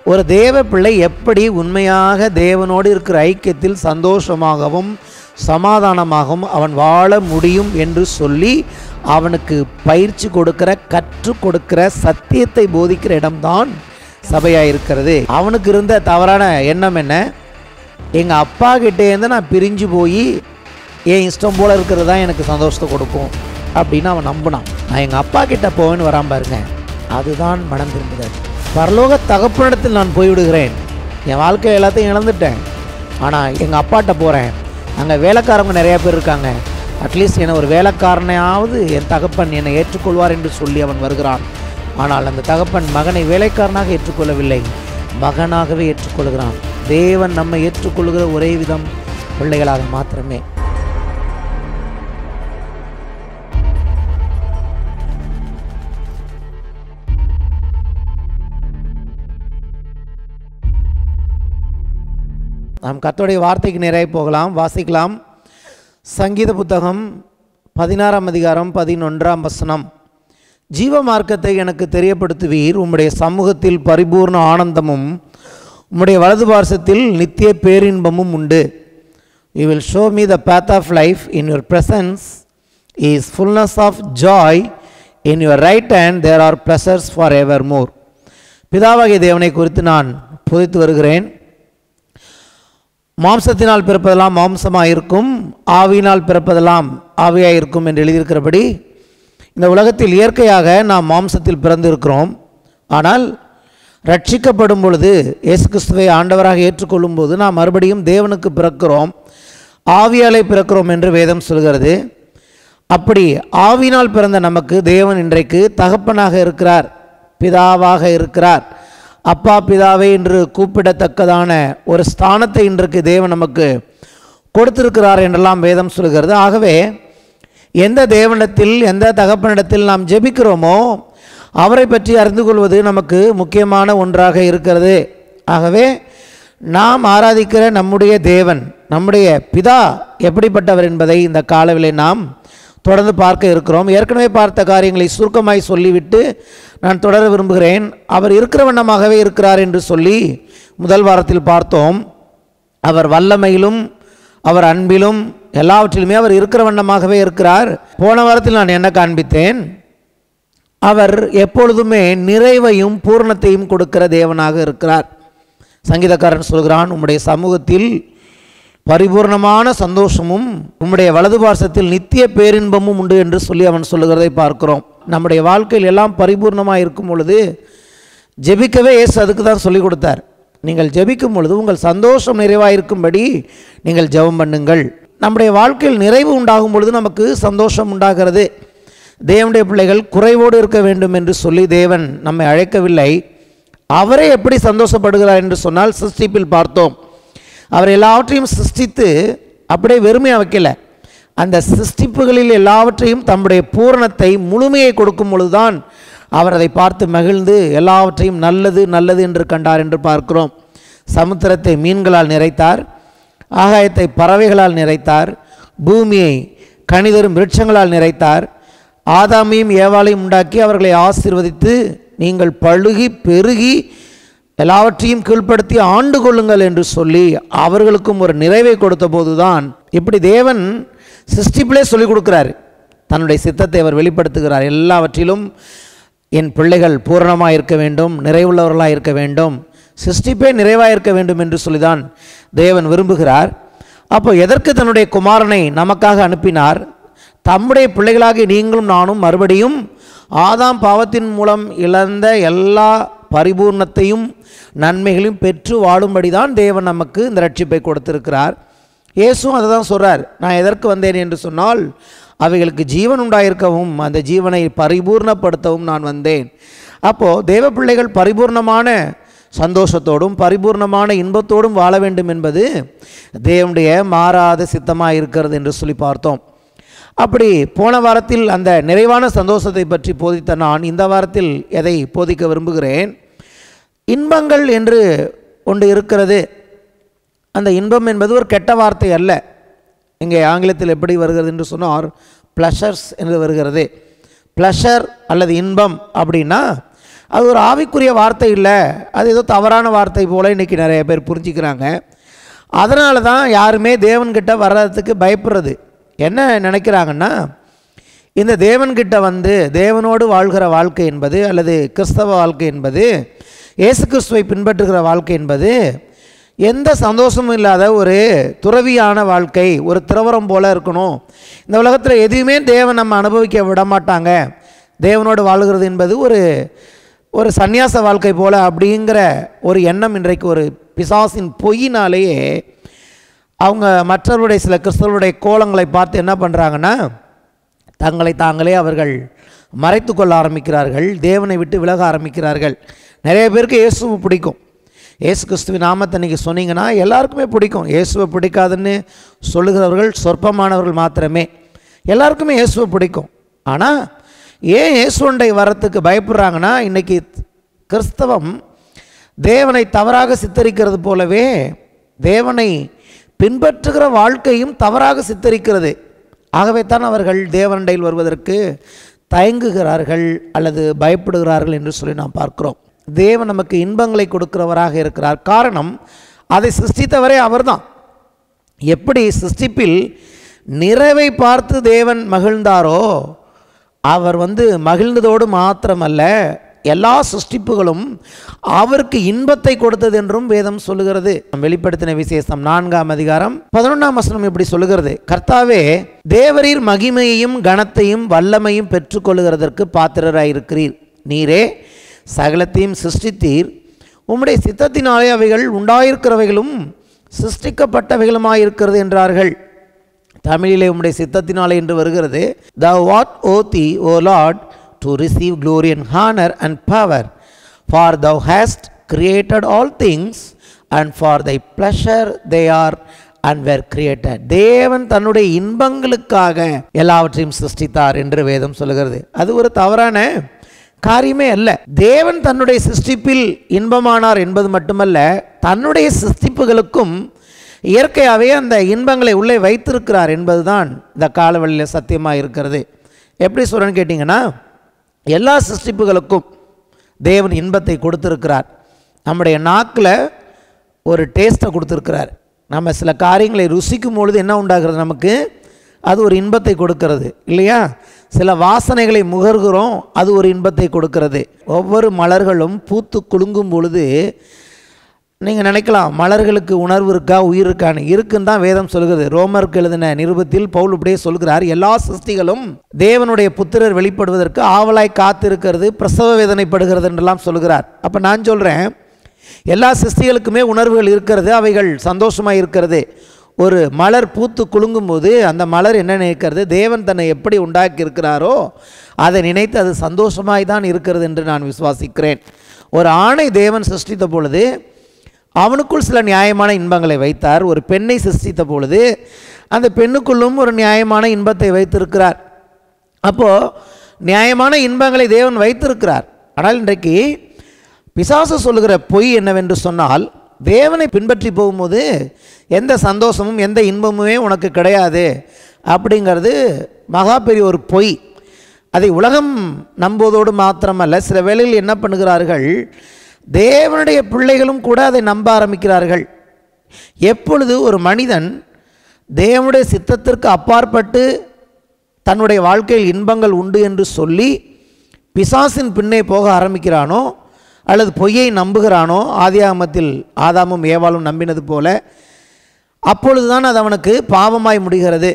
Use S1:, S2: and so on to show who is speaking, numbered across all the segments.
S1: ஒரு தேவ பிள்ளை எப்படி உண்மையாக தேவனோடு இருக்கிற ஐக்கியத்தில் சந்தோஷமாகவும் சமாதானமாகவும் அவன் வாழ முடியும் என்று சொல்லி அவனுக்கு பயிற்சி கொடுக்கிற கற்றுக் கொடுக்கிற சத்தியத்தை போதிக்கிற இடம்தான் சபையாக இருக்கிறது அவனுக்கு இருந்த தவறான எண்ணம் என்ன எங்கள் அப்பா கிட்டேருந்து நான் பிரிஞ்சு போய் என் இஷ்டம் போல் இருக்கிறது தான் எனக்கு சந்தோஷத்தை கொடுக்கும் அப்படின்னு அவன் நம்பினான் நான் எங்கள் அப்பா கிட்ட போவேன்னு வரான் பாருங்க அதுதான் மனம் திரும்புதல் பரலோக தகப்பனிடத்தில் நான் போய்விடுகிறேன் என் வாழ்க்கை எல்லாத்தையும் இழந்துட்டேன் ஆனால் எங்கள் அப்பாட்ட போகிறேன் அங்கே வேலைக்காரங்க நிறையா பேர் இருக்காங்க அட்லீஸ்ட் என்னை ஒரு வேலைக்காரனையாவது என் தகப்பன் என்னை ஏற்றுக்கொள்வார் என்று சொல்லி அவன் வருகிறான் ஆனால் அந்த தகப்பன் மகனை வேலைக்காரனாக ஏற்றுக்கொள்ளவில்லை மகனாகவே ஏற்றுக்கொள்கிறான் தேவன் நம்மை ஏற்றுக்கொள்கிற ஒரே விதம் பிள்ளைகளாக மாத்திரமே நாம் கர்த்தருடைய வார்த்தைக்கு நிறைய போகலாம் வாசிக்கலாம் சங்கீத புத்தகம் பதினாறாம் அதிகாரம் பதினொன்றாம் வசனம் ஜீவ மார்க்கத்தை எனக்கு தெரியப்படுத்துவீர் உம்முடைய சமூகத்தில் பரிபூர்ண ஆனந்தமும் உம்முடைய வலது பார்சத்தில் நித்திய பேரின்பமும் உண்டு you will show me the path of life in your presence is fullness of joy in your right hand there are pleasures for ever more பிதாவாகிய தேவனை குறித்து நான் புதைத்து வருகிறேன் மாம்சத்தினால் பிறப்பதெல்லாம் மாம்சமாக இருக்கும் ஆவியினால் பிறப்பதெல்லாம் ஆவியாக இருக்கும் என்று எழுதியிருக்கிறபடி இந்த உலகத்தில் இயற்கையாக நாம் மாம்சத்தில் பிறந்திருக்கிறோம் ஆனால் ரட்சிக்கப்படும் பொழுது இயேசு கிறிஸ்துவை ஆண்டவராக ஏற்றுக்கொள்ளும் போது நாம் மறுபடியும் தேவனுக்கு பிறக்கிறோம் ஆவியாலே பிறக்கிறோம் என்று வேதம் சொல்கிறது அப்படி ஆவினால் பிறந்த நமக்கு தேவன் இன்றைக்கு தகப்பனாக இருக்கிறார் பிதாவாக இருக்கிறார் அப்பா பிதாவே என்று கூப்பிடத்தக்கதான ஒரு ஸ்தானத்தை இன்றைக்கு தேவன் நமக்கு கொடுத்திருக்கிறார் என்றெல்லாம் வேதம் சொல்கிறது ஆகவே எந்த தேவனிடத்தில் எந்த தகப்பனிடத்தில் நாம் ஜெபிக்கிறோமோ அவரை பற்றி அறிந்து கொள்வது நமக்கு முக்கியமான ஒன்றாக இருக்கிறது ஆகவே நாம் ஆராதிக்கிற நம்முடைய தேவன் நம்முடைய பிதா எப்படிப்பட்டவர் என்பதை இந்த காலவிலே நாம் தொடர்ந்து பார்க்க இருக்கிறோம் ஏற்கனவே பார்த்த காரியங்களை சுருக்கமாய் சொல்லிவிட்டு நான் தொடர விரும்புகிறேன் அவர் இருக்கிற வண்ணமாகவே இருக்கிறார் என்று சொல்லி முதல் வாரத்தில் பார்த்தோம் அவர் வல்லமையிலும் அவர் அன்பிலும் எல்லாவற்றிலுமே அவர் இருக்கிற வண்ணமாகவே இருக்கிறார் போன வாரத்தில் நான் என்ன காண்பித்தேன் அவர் எப்பொழுதுமே நிறைவையும் பூரணத்தையும் கொடுக்கிற தேவனாக இருக்கிறார் சங்கீதக்காரன் சொல்கிறான் உம்முடைய சமூகத்தில் பரிபூர்ணமான சந்தோஷமும் உம்முடைய வலது பார்சத்தில் நித்திய பேரின்பமும் உண்டு என்று சொல்லி அவன் சொல்லுகிறதை பார்க்கிறோம் நம்முடைய வாழ்க்கையில் எல்லாம் பரிபூர்ணமாக இருக்கும் பொழுது ஜெபிக்கவே இயேசு அதுக்கு தான் சொல்லிக் கொடுத்தார் நீங்கள் ஜெபிக்கும் பொழுது உங்கள் சந்தோஷம் நிறைவாக இருக்கும்படி நீங்கள் ஜெபம் பண்ணுங்கள் நம்முடைய வாழ்க்கையில் நிறைவு உண்டாகும் பொழுது நமக்கு சந்தோஷம் உண்டாகிறது தேவனுடைய பிள்ளைகள் குறைவோடு இருக்க வேண்டும் என்று சொல்லி தேவன் நம்மை அழைக்கவில்லை அவரே எப்படி சந்தோஷப்படுகிறார் என்று சொன்னால் சிருஷ்டிப்பில் பார்த்தோம் அவர் எல்லாவற்றையும் சிருஷ்டித்து அப்படியே வெறுமையாக வைக்கல அந்த சிருஷ்டிப்புகளில் எல்லாவற்றையும் தம்முடைய பூரணத்தை முழுமையை கொடுக்கும் பொழுதுதான் அவர் அதை பார்த்து மகிழ்ந்து எல்லாவற்றையும் நல்லது நல்லது என்று கண்டார் என்று பார்க்கிறோம் சமுத்திரத்தை மீன்களால் நிறைத்தார் ஆகாயத்தை பறவைகளால் நிறைத்தார் பூமியை கணிதரும் விருட்சங்களால் நிறைத்தார் ஆதாமையும் ஏவாளையும் உண்டாக்கி அவர்களை ஆசீர்வதித்து நீங்கள் பழுகி பெருகி எல்லாவற்றையும் கீழ்ப்படுத்தி ஆண்டு கொள்ளுங்கள் என்று சொல்லி அவர்களுக்கும் ஒரு நிறைவை கொடுத்த போதுதான் இப்படி தேவன் சிருஷ்டிப்பிலே சொல்லிக் கொடுக்கிறார் தன்னுடைய சித்தத்தை அவர் வெளிப்படுத்துகிறார் எல்லாவற்றிலும் என் பிள்ளைகள் பூரணமாக இருக்க வேண்டும் நிறைவுள்ளவர்களாக இருக்க வேண்டும் சிருஷ்டிப்பே நிறைவாக இருக்க வேண்டும் என்று சொல்லிதான் தேவன் விரும்புகிறார் அப்போ எதற்கு தன்னுடைய குமாரனை நமக்காக அனுப்பினார் தம்முடைய பிள்ளைகளாகி நீங்களும் நானும் மறுபடியும் ஆதாம் பாவத்தின் மூலம் இழந்த எல்லா பரிபூர்ணத்தையும் நன்மைகளையும் பெற்று வாழும்படி தான் தேவன் நமக்கு இந்த ரட்சிப்பை கொடுத்திருக்கிறார் இயேசுவும் அதை தான் சொல்கிறார் நான் எதற்கு வந்தேன் என்று சொன்னால் அவைகளுக்கு ஜீவன் உண்டாயிருக்கவும் அந்த ஜீவனை பரிபூர்ணப்படுத்தவும் நான் வந்தேன் அப்போது தேவ பிள்ளைகள் பரிபூர்ணமான சந்தோஷத்தோடும் பரிபூர்ணமான இன்பத்தோடும் வாழ வேண்டும் என்பது தேவனுடைய மாறாத சித்தமாக இருக்கிறது என்று சொல்லி பார்த்தோம் அப்படி போன வாரத்தில் அந்த நிறைவான சந்தோஷத்தை பற்றி போதித்த நான் இந்த வாரத்தில் எதை போதிக்க விரும்புகிறேன் இன்பங்கள் என்று ஒன்று இருக்கிறது அந்த இன்பம் என்பது ஒரு கெட்ட வார்த்தை அல்ல இங்கே ஆங்கிலத்தில் எப்படி வருகிறது என்று சொன்னார் ப்ளஷர்ஸ் என்று வருகிறது ப்ளஷர் அல்லது இன்பம் அப்படின்னா அது ஒரு ஆவிக்குரிய வார்த்தை இல்லை அது ஏதோ தவறான வார்த்தை போல் இன்றைக்கி நிறைய பேர் புரிஞ்சுக்கிறாங்க அதனால தான் யாருமே தேவன்கிட்ட வர்றதுக்கு பயப்படுறது என்ன நினைக்கிறாங்கன்னா இந்த தேவன்கிட்ட வந்து தேவனோடு வாழ்கிற வாழ்க்கை என்பது அல்லது கிறிஸ்தவ வாழ்க்கை என்பது இயேசு கிறிஸ்துவை பின்பற்றுகிற வாழ்க்கை என்பது எந்த சந்தோஷமும் இல்லாத ஒரு துறவியான வாழ்க்கை ஒரு திரவரம் போல இருக்கணும் இந்த உலகத்தில் எதுவுமே தேவன் நம்ம அனுபவிக்க விட மாட்டாங்க தேவனோடு வாழ்கிறது என்பது ஒரு ஒரு சந்நியாச வாழ்க்கை போல அப்படிங்கிற ஒரு எண்ணம் இன்றைக்கு ஒரு பிசாசின் பொய்யினாலேயே அவங்க மற்றவருடைய சில கிறிஸ்தவருடைய கோலங்களை பார்த்து என்ன பண்ணுறாங்கன்னா தங்களை தாங்களே அவர்கள் மறைத்து கொள்ள ஆரம்பிக்கிறார்கள் தேவனை விட்டு விலக ஆரம்பிக்கிறார்கள் நிறைய பேருக்கு இயேசுவை பிடிக்கும் இயேசு கிறிஸ்துவின் நாமத்தை நீங்கள் சொன்னீங்கன்னா எல்லாருக்குமே பிடிக்கும் இயேசுவை பிடிக்காதுன்னு சொல்லுகிறவர்கள் சொற்பமானவர்கள் மாத்திரமே எல்லாருக்குமே இயேசுவை பிடிக்கும் ஆனால் ஏன் இயேசுண்டை வரத்துக்கு பயப்படுறாங்கன்னா இன்றைக்கி கிறிஸ்தவம் தேவனை தவறாக சித்தரிக்கிறது போலவே தேவனை பின்பற்றுகிற வாழ்க்கையும் தவறாக சித்தரிக்கிறது ஆகவே தான் அவர்கள் தேவனண்டையில் வருவதற்கு தயங்குகிறார்கள் அல்லது பயப்படுகிறார்கள் என்று சொல்லி நாம் பார்க்கிறோம் தேவன் நமக்கு இன்பங்களை கொடுக்கிறவராக இருக்கிறார் காரணம் அதை சிருஷ்டித்தவரே அவர்தான் எப்படி சிருஷ்டிப்பில் நிறைவை பார்த்து தேவன் மகிழ்ந்தாரோ அவர் வந்து மகிழ்ந்ததோடு மாத்திரமல்ல எல்லா சிருஷ்டிப்புகளும் அவருக்கு இன்பத்தை கொடுத்தது என்றும் வேதம் சொல்லுகிறது வெளிப்படுத்தின விசேஷம் நான்காம் அதிகாரம் பதினொன்றாம் வசனம் இப்படி சொல்லுகிறது கர்த்தாவே தேவரீர் மகிமையையும் கனத்தையும் வல்லமையும் பெற்றுக்கொள்ளுகிறதற்கு பாத்திரராயிருக்கிறீர் நீரே சகலத்தையும் சிருஷ்டித்தீர் உம்முடைய சித்தத்தினாலே அவைகள் உண்டாயிருக்கிறவைகளும் சிருஷ்டிக்கப்பட்டவைகளுமாயிருக்கிறது என்றார்கள் தமிழிலே உம்முடைய சித்தத்தினாலே என்று வருகிறது the what O thee O Lord to receive glory and honour and power for thou hast created all things and for thy pleasure they are and were created தேவன் தன்னுடைய இன்பங்களுக்காக எல்லாவற்றையும் சிருஷ்டித்தார் என்று வேதம் சொல்லுகிறது அது ஒரு தவறான காரியமே அல்ல தேவன் தன்னுடைய சிருஷ்டிப்பில் இன்பமானார் என்பது மட்டுமல்ல தன்னுடைய சிருஷ்டிப்புகளுக்கும் இயற்கையாகவே அந்த இன்பங்களை உள்ளே வைத்திருக்கிறார் என்பதுதான் இந்த காலவழியில் சத்தியமாக இருக்கிறது எப்படி சொல்கிறேன்னு கேட்டிங்கன்னா எல்லா சிருஷ்டிப்புகளுக்கும் தேவன் இன்பத்தை கொடுத்துருக்கிறார் நம்முடைய நாக்கில் ஒரு டேஸ்ட்டை கொடுத்துருக்கிறார் நம்ம சில காரியங்களை ருசிக்கும் பொழுது என்ன உண்டாகிறது நமக்கு அது ஒரு இன்பத்தை கொடுக்கிறது இல்லையா சில வாசனைகளை முகர்கிறோம் அது ஒரு இன்பத்தை கொடுக்கிறது ஒவ்வொரு மலர்களும் பூத்து குலுங்கும் பொழுது நீங்கள் நினைக்கலாம் மலர்களுக்கு உணர்வு இருக்கா உயிர் இருக்கான்னு இருக்குன்னு தான் வேதம் சொல்கிறது ரோமருக்கு எழுதின நிருபத்தில் பவுல் இப்படியே சொல்கிறார் எல்லா சிருஷ்டிகளும் தேவனுடைய புத்திரர் வெளிப்படுவதற்கு ஆவலாய் காத்திருக்கிறது பிரசவ வேதனைப்படுகிறது என்றெல்லாம் சொல்கிறார் அப்போ நான் சொல்கிறேன் எல்லா சிருஷ்டிகளுக்குமே உணர்வுகள் இருக்கிறது அவைகள் சந்தோஷமாக இருக்கிறது ஒரு மலர் பூத்து குலுங்கும்போது அந்த மலர் என்ன நினைக்கிறது தேவன் தன்னை எப்படி உண்டாக்கி இருக்கிறாரோ அதை நினைத்து அது சந்தோஷமாய் தான் இருக்கிறது என்று நான் விசுவாசிக்கிறேன் ஒரு ஆணை தேவன் சிருஷ்டித்த பொழுது அவனுக்குள் சில நியாயமான இன்பங்களை வைத்தார் ஒரு பெண்ணை சிருஷ்டித்த பொழுது அந்த பெண்ணுக்குள்ளும் ஒரு நியாயமான இன்பத்தை வைத்திருக்கிறார் அப்போது நியாயமான இன்பங்களை தேவன் வைத்திருக்கிறார் ஆனால் இன்றைக்கு பிசாசு சொல்லுகிற பொய் என்னவென்று சொன்னால் தேவனை பின்பற்றி போகும்போது எந்த சந்தோஷமும் எந்த இன்பமுமே உனக்கு கிடையாது அப்படிங்கிறது மகா பெரிய ஒரு பொய் அதை உலகம் நம்புவதோடு மாத்திரமல்ல சில வேளையில் என்ன பண்ணுகிறார்கள் தேவனுடைய பிள்ளைகளும் கூட அதை நம்ப ஆரம்பிக்கிறார்கள் எப்பொழுது ஒரு மனிதன் தேவனுடைய சித்தத்திற்கு அப்பாற்பட்டு தன்னுடைய வாழ்க்கையில் இன்பங்கள் உண்டு என்று சொல்லி பிசாசின் பின்னே போக ஆரம்பிக்கிறானோ அல்லது பொய்யை நம்புகிறானோ ஆதியாகமத்தில் ஆதாமும் ஏவாளும் நம்பினது போல அப்பொழுதுதான் அது அவனுக்கு பாவமாய் முடிகிறது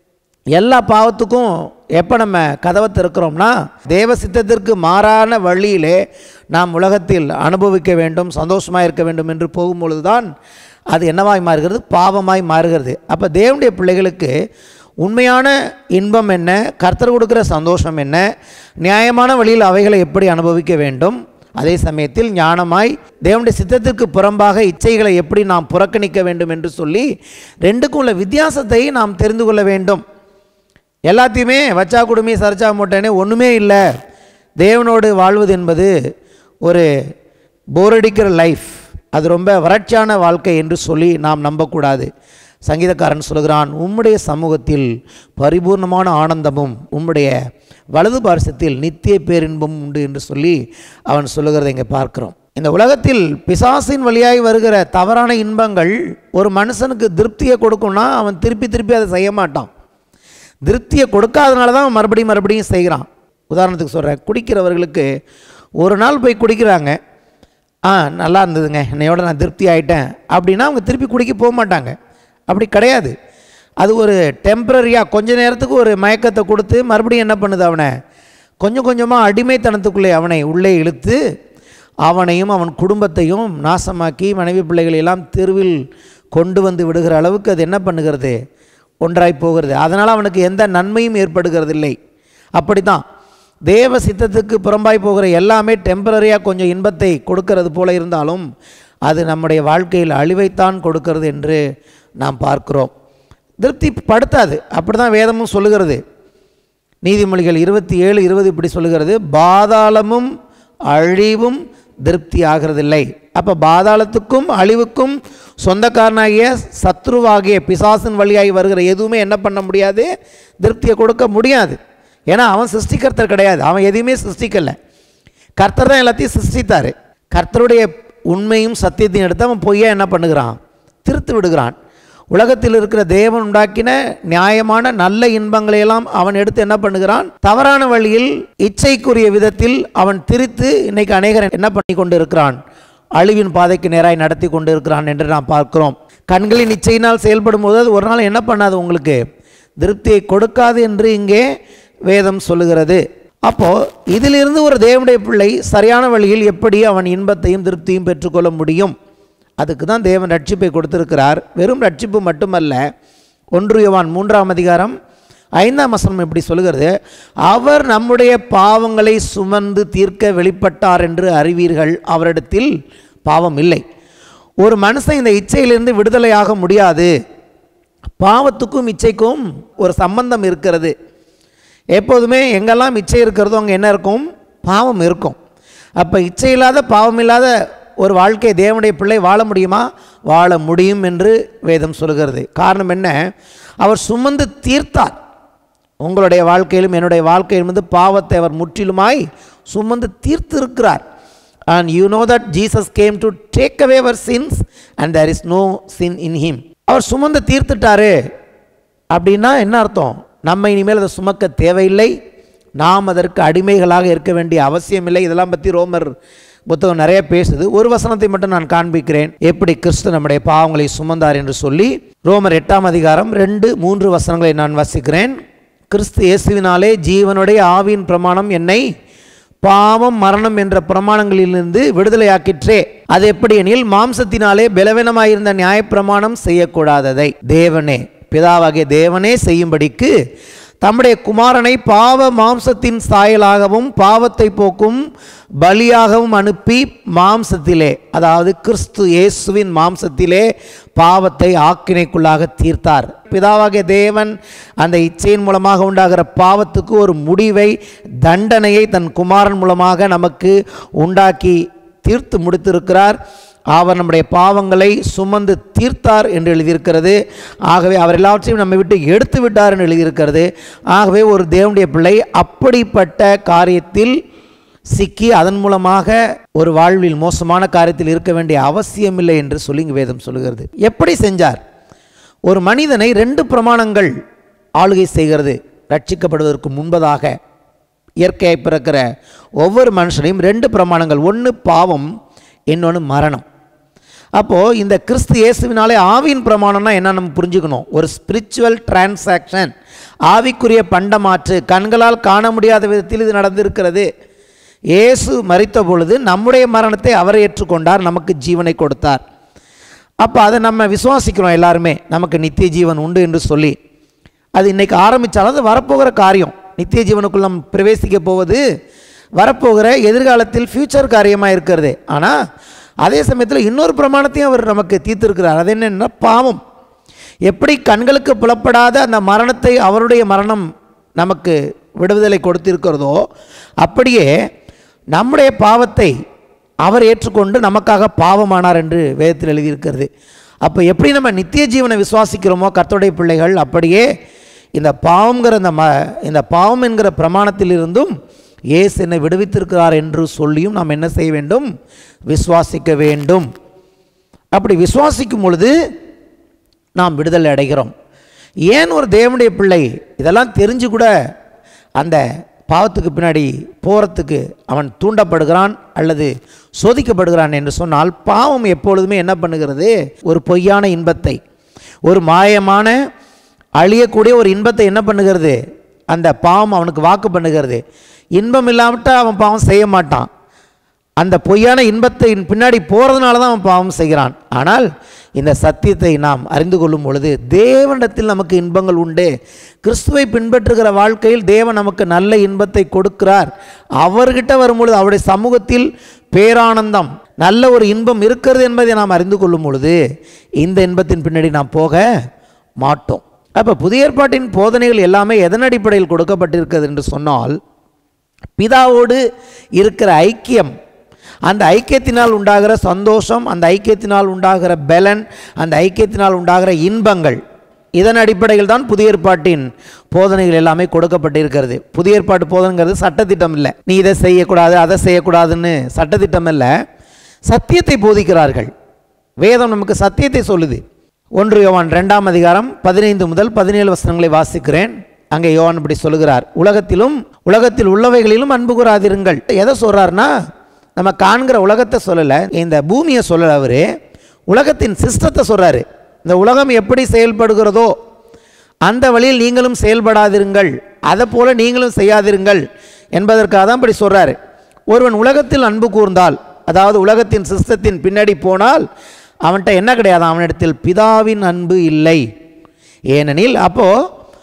S1: எல்லா பாவத்துக்கும் எப்போ நம்ம கதவை திறக்கிறோம்னா தேவ சித்தத்திற்கு மாறான வழியிலே நாம் உலகத்தில் அனுபவிக்க வேண்டும் சந்தோஷமாக இருக்க வேண்டும் என்று போகும்பொழுது தான் அது என்னவாய் மாறுகிறது பாவமாய் மாறுகிறது அப்போ தேவனுடைய பிள்ளைகளுக்கு உண்மையான இன்பம் என்ன கர்த்தர் கொடுக்குற சந்தோஷம் என்ன நியாயமான வழியில் அவைகளை எப்படி அனுபவிக்க வேண்டும் அதே சமயத்தில் ஞானமாய் தேவனுடைய சித்தத்திற்கு புறம்பாக இச்சைகளை எப்படி நாம் புறக்கணிக்க வேண்டும் என்று சொல்லி ரெண்டுக்கும் உள்ள வித்தியாசத்தை நாம் தெரிந்து கொள்ள வேண்டும் எல்லாத்தையுமே வச்சா குடுமி சரிச்சா மூட்டைன்னு ஒன்றுமே இல்லை தேவனோடு வாழ்வது என்பது ஒரு போரடிக்கிற லைஃப் அது ரொம்ப வறட்சியான வாழ்க்கை என்று சொல்லி நாம் நம்பக்கூடாது சங்கீதக்காரன் சொல்கிறான் உம்முடைய சமூகத்தில் பரிபூர்ணமான ஆனந்தமும் உம்முடைய வலது பாரசத்தில் நித்திய பேரின்பமும் உண்டு என்று சொல்லி அவன் சொல்லுகிறதை இங்கே பார்க்கிறோம் இந்த உலகத்தில் பிசாசின் வழியாய் வருகிற தவறான இன்பங்கள் ஒரு மனுஷனுக்கு திருப்தியை கொடுக்கும்னா அவன் திருப்பி திருப்பி அதை செய்ய மாட்டான் திருப்தியை கொடுக்காதனால தான் அவன் மறுபடியும் மறுபடியும் செய்கிறான் உதாரணத்துக்கு சொல்கிறேன் குடிக்கிறவர்களுக்கு ஒரு நாள் போய் குடிக்கிறாங்க ஆ நல்லா இருந்ததுங்க என்னையோட நான் திருப்தி ஆகிட்டேன் அப்படின்னா அவங்க திருப்பி குடிக்க போக மாட்டாங்க அப்படி கிடையாது அது ஒரு டெம்பரரியாக கொஞ்ச நேரத்துக்கு ஒரு மயக்கத்தை கொடுத்து மறுபடியும் என்ன பண்ணுது அவனை கொஞ்சம் கொஞ்சமாக அடிமைத்தனத்துக்குள்ளே அவனை உள்ளே இழுத்து அவனையும் அவன் குடும்பத்தையும் நாசமாக்கி மனைவி பிள்ளைகளை எல்லாம் தெருவில் கொண்டு வந்து விடுகிற அளவுக்கு அது என்ன பண்ணுகிறது ஒன்றாய் போகிறது அதனால் அவனுக்கு எந்த நன்மையும் ஏற்படுகிறது இல்லை அப்படி தான் தேவ சித்தத்துக்கு புறம்பாய் போகிற எல்லாமே டெம்பரரியாக கொஞ்சம் இன்பத்தை கொடுக்கிறது போல இருந்தாலும் அது நம்முடைய வாழ்க்கையில் அழிவைத்தான் கொடுக்கிறது என்று நாம் பார்க்கிறோம் திருப்தி படுத்தாது அப்படி தான் வேதமும் சொல்லுகிறது நீதிமொழிகள் இருபத்தி ஏழு இருபது இப்படி சொல்லுகிறது பாதாளமும் அழிவும் திருப்தி ஆகிறதில்லை அப்போ பாதாளத்துக்கும் அழிவுக்கும் சொந்தக்காரனாகிய சத்ருவாகிய பிசாசின் வழியாகி வருகிற எதுவுமே என்ன பண்ண முடியாது திருப்தியை கொடுக்க முடியாது ஏன்னா அவன் சிருஷ்டிகர்த்தர் கிடையாது அவன் எதையுமே சிருஷ்டிக்கலை கர்த்தர் தான் எல்லாத்தையும் சிருஷ்டித்தார் கர்த்தருடைய உண்மையும் சத்தியத்தையும் எடுத்து அவன் பொய்யா என்ன பண்ணுகிறான் திருத்து விடுகிறான் உலகத்தில் இருக்கிற தேவன் உண்டாக்கின நியாயமான நல்ல இன்பங்களை எல்லாம் அவன் எடுத்து என்ன பண்ணுகிறான் தவறான வழியில் இச்சைக்குரிய விதத்தில் அவன் திரித்து இன்னைக்கு அநேகர் என்ன பண்ணி கொண்டு இருக்கிறான் அழிவின் பாதைக்கு நேராய் நடத்தி கொண்டு இருக்கிறான் என்று நாம் பார்க்கிறோம் கண்களின் இச்சையினால் செயல்படும் போது அது ஒரு நாள் என்ன பண்ணாது உங்களுக்கு திருப்தியை கொடுக்காது என்று இங்கே வேதம் சொல்லுகிறது அப்போ இதிலிருந்து ஒரு தேவனுடைய பிள்ளை சரியான வழியில் எப்படி அவன் இன்பத்தையும் திருப்தியும் பெற்றுக்கொள்ள முடியும் அதுக்கு தான் தேவன் ரட்சிப்பை கொடுத்திருக்கிறார் வெறும் ரட்சிப்பு மட்டுமல்ல ஒன்று யோவான் மூன்றாம் அதிகாரம் ஐந்தாம் வசனம் இப்படி சொல்லுகிறது அவர் நம்முடைய பாவங்களை சுமந்து தீர்க்க வெளிப்பட்டார் என்று அறிவீர்கள் அவரிடத்தில் பாவம் இல்லை ஒரு மனுஷன் இந்த இச்சையிலிருந்து விடுதலையாக முடியாது பாவத்துக்கும் இச்சைக்கும் ஒரு சம்பந்தம் இருக்கிறது எப்போதுமே எங்கெல்லாம் இச்சை இருக்கிறதோ அங்கே என்ன இருக்கும் பாவம் இருக்கும் அப்போ இச்சை இல்லாத பாவம் இல்லாத ஒரு வாழ்க்கை தேவனுடைய பிள்ளை வாழ முடியுமா வாழ முடியும் என்று வேதம் சொல்கிறது காரணம் என்ன அவர் சுமந்து தீர்த்தார் உங்களுடைய வாழ்க்கையிலும் என்னுடைய வாழ்க்கையிலும் வந்து பாவத்தை அவர் முற்றிலுமாய் சுமந்து தீர்த்திருக்கிறார் and you know that Jesus came to take away our sins and there is no sin in him அவர் சுமந்து தீர்த்துட்டாரு அப்படின்னா என்ன அர்த்தம் நம்ம இனிமேல் அதை சுமக்க தேவையில்லை நாம் அதற்கு அடிமைகளாக இருக்க வேண்டிய அவசியமில்லை இதெல்லாம் பற்றி ரோமர் புத்தகம் நிறைய பேசுது ஒரு வசனத்தை மட்டும் நான் காண்பிக்கிறேன் எப்படி கிறிஸ்து நம்முடைய பாவங்களை சுமந்தார் என்று சொல்லி ரோமர் எட்டாம் அதிகாரம் ரெண்டு மூன்று வசனங்களை நான் வசிக்கிறேன் கிறிஸ்து இயேசுவினாலே ஜீவனுடைய ஆவியின் பிரமாணம் என்னை பாவம் மரணம் என்ற பிரமாணங்களிலிருந்து விடுதலையாக்கிற்றே அது எப்படி எனில் மாம்சத்தினாலே பலவீனமாயிருந்த நியாயப்பிரமாணம் செய்யக்கூடாததை தேவனே பிதாவாகிய தேவனே செய்யும்படிக்கு தம்முடைய குமாரனை பாவ மாம்சத்தின் சாயலாகவும் பாவத்தை போக்கும் பலியாகவும் அனுப்பி மாம்சத்திலே அதாவது கிறிஸ்து இயேசுவின் மாம்சத்திலே பாவத்தை ஆக்கினைக்குள்ளாக தீர்த்தார் பிதாவாகிய தேவன் அந்த இச்சையின் மூலமாக உண்டாகிற பாவத்துக்கு ஒரு முடிவை தண்டனையை தன் குமாரன் மூலமாக நமக்கு உண்டாக்கி தீர்த்து முடித்திருக்கிறார் அவர் நம்முடைய பாவங்களை சுமந்து தீர்த்தார் என்று எழுதியிருக்கிறது ஆகவே அவர் எல்லாவற்றையும் நம்மை விட்டு எடுத்து விட்டார் என்று எழுதியிருக்கிறது ஆகவே ஒரு தேவனுடைய பிள்ளை அப்படிப்பட்ட காரியத்தில் சிக்கி அதன் மூலமாக ஒரு வாழ்வில் மோசமான காரியத்தில் இருக்க வேண்டிய அவசியமில்லை என்று சொல்லி இங்கு வேதம் சொல்லுகிறது எப்படி செஞ்சார் ஒரு மனிதனை ரெண்டு பிரமாணங்கள் ஆளுகை செய்கிறது ரட்சிக்கப்படுவதற்கு முன்பதாக இயற்கையாய் பிறக்கிற ஒவ்வொரு மனுஷனையும் ரெண்டு பிரமாணங்கள் ஒன்று பாவம் இன்னொன்று மரணம் அப்போது இந்த கிறிஸ்து இயேசுவினாலே ஆவியின் பிரமாணம்னா என்ன நம்ம புரிஞ்சுக்கணும் ஒரு ஸ்பிரிச்சுவல் டிரான்சாக்ஷன் ஆவிக்குரிய பண்டமாற்று கண்களால் காண முடியாத விதத்தில் இது நடந்திருக்கிறது இயேசு மறித்த பொழுது நம்முடைய மரணத்தை அவர் ஏற்றுக்கொண்டார் நமக்கு ஜீவனை கொடுத்தார் அப்போ அதை நம்ம விசுவாசிக்கிறோம் எல்லாருமே நமக்கு நித்திய ஜீவன் உண்டு என்று சொல்லி அது இன்னைக்கு ஆரம்பித்தாலும் அது வரப்போகிற காரியம் நித்திய ஜீவனுக்குள் நம்ம பிரவேசிக்க போவது வரப்போகிற எதிர்காலத்தில் ஃப்யூச்சர் காரியமாக இருக்கிறது ஆனால் அதே சமயத்தில் இன்னொரு பிரமாணத்தையும் அவர் நமக்கு தீர்த்திருக்கிறார் அது என்னென்னா பாவம் எப்படி கண்களுக்கு புலப்படாத அந்த மரணத்தை அவருடைய மரணம் நமக்கு விடுதலை கொடுத்திருக்கிறதோ அப்படியே நம்முடைய பாவத்தை அவர் ஏற்றுக்கொண்டு நமக்காக பாவமானார் என்று வேதத்தில் எழுதியிருக்கிறது அப்போ எப்படி நம்ம நித்திய ஜீவனை விசுவாசிக்கிறோமோ கர்த்தருடைய பிள்ளைகள் அப்படியே இந்த பாவங்கிற இந்த ம இந்த பாவம் என்கிற பிரமாணத்திலிருந்தும் இயேசு என்னை விடுவித்திருக்கிறார் என்று சொல்லியும் நாம் என்ன செய்ய வேண்டும் விசுவாசிக்க வேண்டும் அப்படி விசுவாசிக்கும் பொழுது நாம் விடுதலை அடைகிறோம் ஏன் ஒரு தேவனுடைய பிள்ளை இதெல்லாம் தெரிஞ்சு கூட அந்த பாவத்துக்கு பின்னாடி போகிறதுக்கு அவன் தூண்டப்படுகிறான் அல்லது சோதிக்கப்படுகிறான் என்று சொன்னால் பாவம் எப்பொழுதுமே என்ன பண்ணுகிறது ஒரு பொய்யான இன்பத்தை ஒரு மாயமான அழியக்கூடிய ஒரு இன்பத்தை என்ன பண்ணுகிறது அந்த பாவம் அவனுக்கு வாக்கு பண்ணுகிறது இன்பம் இல்லாவிட்டால் அவன் பாவம் செய்ய மாட்டான் அந்த பொய்யான இன்பத்தை பின்னாடி போகிறதுனால தான் அவன் பாவம் செய்கிறான் ஆனால் இந்த சத்தியத்தை நாம் அறிந்து கொள்ளும் பொழுது தேவனிடத்தில் நமக்கு இன்பங்கள் உண்டு கிறிஸ்துவை பின்பற்றுகிற வாழ்க்கையில் தேவன் நமக்கு நல்ல இன்பத்தை கொடுக்கிறார் அவர்கிட்ட வரும்பொழுது அவருடைய சமூகத்தில் பேரானந்தம் நல்ல ஒரு இன்பம் இருக்கிறது என்பதை நாம் அறிந்து கொள்ளும் பொழுது இந்த இன்பத்தின் பின்னாடி நாம் போக மாட்டோம் அப்போ புதிய ஏற்பாட்டின் போதனைகள் எல்லாமே எதன் அடிப்படையில் கொடுக்கப்பட்டிருக்கிறது என்று சொன்னால் பிதாவோடு இருக்கிற ஐக்கியம் அந்த ஐக்கியத்தினால் உண்டாகிற சந்தோஷம் அந்த ஐக்கியத்தினால் உண்டாகிற பலன் அந்த ஐக்கியத்தினால் உண்டாகிற இன்பங்கள் இதன் அடிப்படையில் தான் புதிய ஏற்பாட்டின் போதனைகள் எல்லாமே கொடுக்கப்பட்டிருக்கிறது புதிய ஏற்பாட்டு போதனைங்கிறது சட்டத்திட்டம் இல்லை நீ இதை செய்யக்கூடாது அதை செய்யக்கூடாதுன்னு சட்டத்திட்டம் இல்லை சத்தியத்தை போதிக்கிறார்கள் வேதம் நமக்கு சத்தியத்தை சொல்லுது ஒன்று யோவான் ரெண்டாம் அதிகாரம் பதினைந்து முதல் பதினேழு வசனங்களை வாசிக்கிறேன் அங்கே யோவான் இப்படி சொல்லுகிறார் உலகத்திலும் உலகத்தில் உள்ளவைகளிலும் அன்பு கூறாதிருங்கள் எதை சொல்கிறாருன்னா நம்ம காண்கிற உலகத்தை சொல்லலை இந்த பூமியை சொல்லலை அவர் உலகத்தின் சிஸ்டத்தை சொல்கிறாரு இந்த உலகம் எப்படி செயல்படுகிறதோ அந்த வழியில் நீங்களும் செயல்படாதிருங்கள் அதை போல நீங்களும் செய்யாதிருங்கள் என்பதற்காக தான் இப்படி சொல்கிறாரு ஒருவன் உலகத்தில் அன்பு கூர்ந்தால் அதாவது உலகத்தின் சிஸ்டத்தின் பின்னாடி போனால் அவன்கிட்ட என்ன கிடையாது அவனிடத்தில் பிதாவின் அன்பு இல்லை ஏனெனில் அப்போது